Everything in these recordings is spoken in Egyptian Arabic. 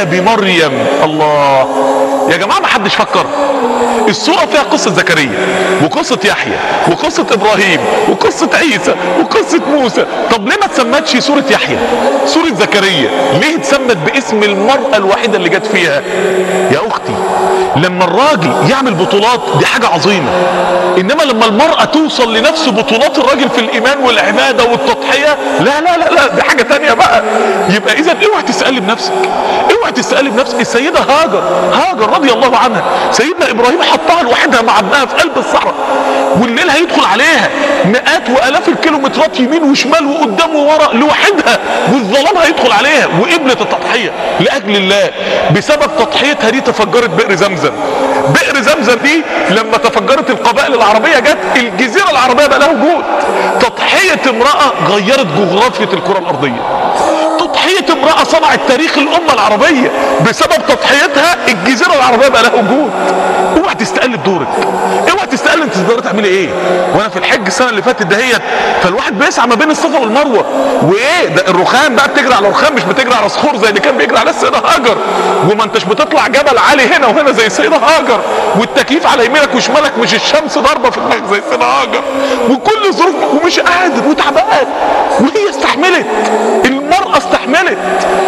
بمريم الله يا جماعة ما حدش فكر السورة فيها قصة زكريا وقصة يحيى وقصة ابراهيم وقصة عيسى وقصة موسى طب ليه ما تسمتش سورة يحيى سورة زكريا ليه اتسمت باسم المرأة الوحيدة اللي جت فيها يا اختي لما الراجل يعمل بطولات دي حاجة عظيمة انما لما المرأة توصل لنفس بطولات الراجل في الايمان والعبادة والتضحية لا لا لا لا دي حاجة تانية بقى يبقى اذا اوعى تسألي بنفسك اوعى تسألي بنفسك السيدة هاجر هاجر رضي الله عنها سيدنا ابراهيم حطها لوحدها مع ابنها في قلب الصحراء والليل هيدخل عليها مئات والاف الكيلومترات يمين وشمال وقدام وورا لوحدها والظلام هيدخل عليها وقبلت التضحية لاجل الله بسبب تضحيتها دي تفجرت بئر زمزم بئر زمزم دي لما تفجرت القبائل العربية جت الجزيرة العربية بقى لها وجود تضحية امرأة غيرت جغرافية الكرة الارضية تضحية امرأة صنعت تاريخ الأمة العربية بسبب تضحيتها الجزيرة العربية بقى لها وجود اوعى تستقل بدورك اوعى تستقل انت تقدري تعملي ايه وانا في الحج السنة اللي فاتت دهيت فالواحد بيسعى ما بين الصفا والمروة وايه ده الرخام بقى بتجري على الرخام مش بتجري على صخور زي اللي كان بيجري على السيدة هاجر وما انتش بتطلع جبل عالي هنا وهنا زي السيدة هاجر والتكييف على يمينك وشمالك مش الشمس ضاربة في دماغك زي السيدة هاجر وكل ظروف ومش قادر وتعبان وهي استحملت المرأة استحملت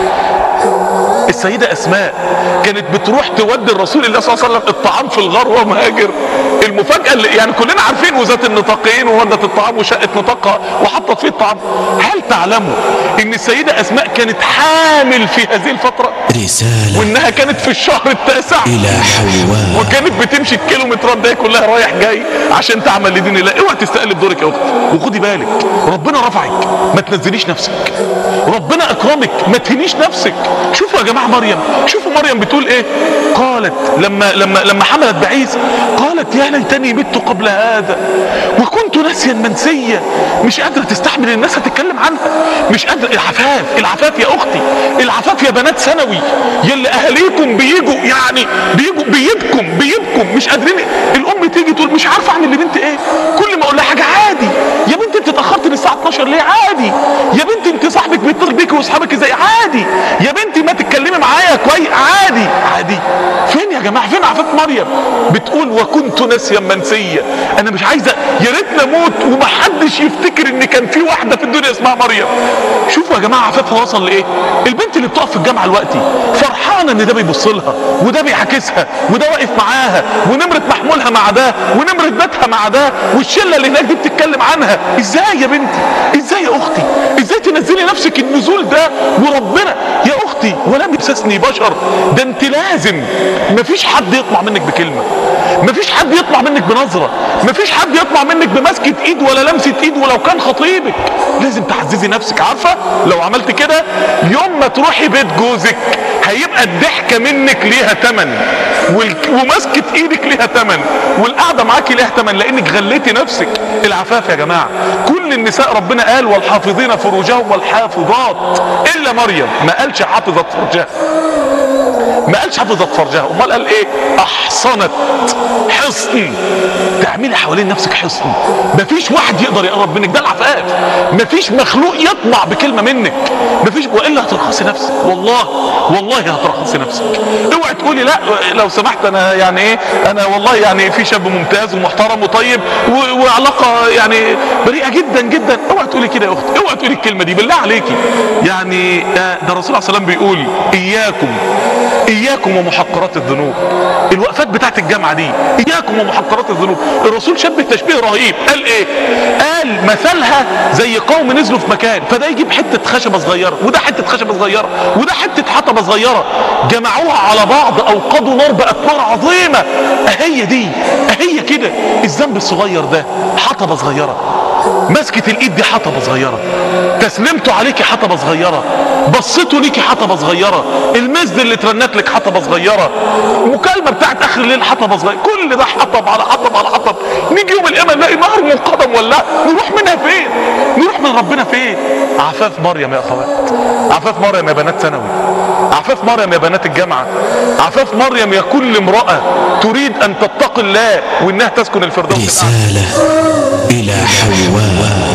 السيدة أسماء كانت بتروح تودي الرسول الله صلى الله عليه وسلم الطعام في الغار وهو مهاجر المفاجأة اللي يعني كلنا عارفين وذات النطاقين وودت الطعام وشقت نطاقها وحطت فيه الطعام هل تعلموا ان السيدة أسماء كانت حامل في هذه الفترة رسالة وانها كانت في الشهر التاسع إلى حواء وكانت بتمشي الكيلومترات دي كلها رايح جاي عشان تعمل لدين الله اوعى تستقل بدورك يا اختي وخدي بالك ربنا رفعك ما تنزليش نفسك ربنا اكرمك ما تهنيش نفسك شوفوا يا جماعه مريم شوفوا مريم بتقول ايه قالت لما لما لما حملت بعيسى قالت يا ليتني مت قبل هذا وكنت ناسيا منسيا مش قادره تستحمل الناس هتتكلم عنها مش قادره العفاف العفاف يا اختي العفاف يا بنات ثانوي يلي اهاليكم بيجوا يعني بيجوا بيبكم بيبكم مش قادرين الام تيجي تقول مش عارفه اعمل لبنتي ايه كل ما اقول لها حاجه عادي يا بنتي انت اتاخرت للساعه 12 ليه عادي يا بنتي انت صاحبك بيتصل بيك واصحابك ازاي عادي يا بنتي ما تتكلمي معايا كويس عادي عادي فين يا جماعه فين عفاف مريم بتقول وكنت ناسيا منسيا انا مش عايزه يا ريت نموت ومحدش يفتكر ان كان في واحده في الدنيا اسمها مريم شوفوا يا جماعه عفافها وصل لايه البنت اللي بتقف في الجامعه دلوقتي فرحانه ان ده بيبص لها وده بيعاكسها وده واقف معاها ونمره محمولها مع ده ونمره بيتها مع ده والشله اللي هناك دي بتتكلم عنها ازاي يا بنتي ازاي يا اختي ازاي تنزلي نفسك النزول ده وربنا يا اختي ولم يمسسني بشر ده انت لازم مفيش حد يطمع منك بكلمه مفيش حد يطمع منك بنظره مفيش حد يطمع منك بمسكه ايد ولا لمسه ايد ولو كان خطيبك لازم تعززي نفسك عارفه لو عملت كده يوم ما تروحي بيت جوزك هيبقى الضحكه منك ليها تمن والك- ومسكه ايدك ليها تمن والقعده معاكي ليها تمن لانك غليتي نفسك العفاف يا جماعه كل النساء ربنا قال والحافظين فروجهم والحافظات الا مريم ما قالش حافظت فرجها ما قالش حفظت فرجها امال قال ايه احصنت حصن تعملي حوالين نفسك حصن مفيش واحد يقدر يقرب منك ده العفاف مفيش مخلوق يطمع بكلمه منك مفيش والا هترخصي نفسك والله والله هترخصي نفسك اوعي تقولي لا لو سمحت انا يعني ايه انا والله يعني في شاب ممتاز ومحترم وطيب و- وعلاقه يعني بريئه جدا جدا اوعي تقولي كده يا اختي اوعي تقولي الكلمه دي بالله عليكي يعني آه، ده الرسول عليه الصلاه والسلام بيقول اياكم اياكم ومحقرات الذنوب الوقفات بتاعت الجامعه دي اياكم ومحقرات الذنوب الرسول شبه تشبيه رهيب قال ايه قال مثلها زي قوم نزلوا في مكان فده يجيب حته خشبه صغيره وده حته خشبه صغيره وده حته حطبه صغيره جمعوها على بعض اوقدوا نار بقت نار عظيمه اهي دي اهي كده الذنب الصغير ده حطبه صغيره مسكة الايد دي حطبة صغيرة تسلمته عليكي حطبة صغيرة بصيته ليكي حطبة صغيرة المزد اللي اترنت لك حطبة صغيرة المكالمة بتاعت اخر الليل حطبة صغيرة كل ده حطب على حطب على حطب نيجي يوم القيامة نلاقي نار منقدم ولا نروح منها فين نروح من ربنا فين عفاف مريم يا اخوات عفاف مريم يا بنات ثانوي عفاف مريم يا بنات الجامعة عفاف مريم يا كل امرأة تريد ان تتقي الله وانها تسكن الفردوس الأعلى رسالة إلى حواء